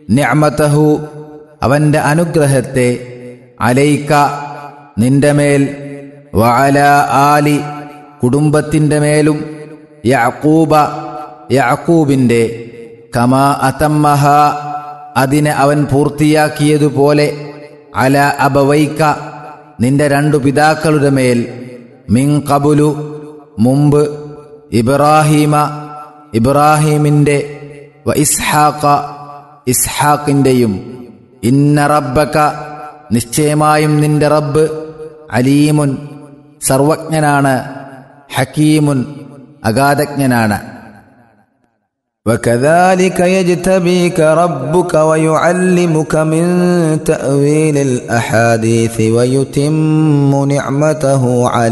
നിഅമതഹു അവന്റെ അനുഗ്രഹത്തെ അലൈക്ക നിന്റെ മേൽ വഅല ആലി കുടുംബത്തിൻ്റെ മേലും യഅക്കൂബ യഅക്കൂബിൻ്റെ കമാ അതമ്മഹ അതിനെ അവൻ പൂർത്തിയാക്കിയതുപോലെ അല അബവൈക്ക നിന്റെ രണ്ടു പിതാക്കളുടെ മേൽ മിൻ കബുലു മുമ്പ് ഇബ്രാഹീമ ഇബ്രാഹീമിൻ്റെ വ ഇസ്ഹാഖ ഇസ്ഹാഖിൻ്റെയും ഇന്ന റബ്ബക നിശ്ചയമായും നിന്റെ റബ്ബ് അലീമുൻ സർവജ്ഞനാണ് ഹക്കീമുൻ അഗാധജ്ഞനാണ് وكذلك يجتبيك ربك ويعلمك من تأويل الأحاديث ويتم نعمته عليك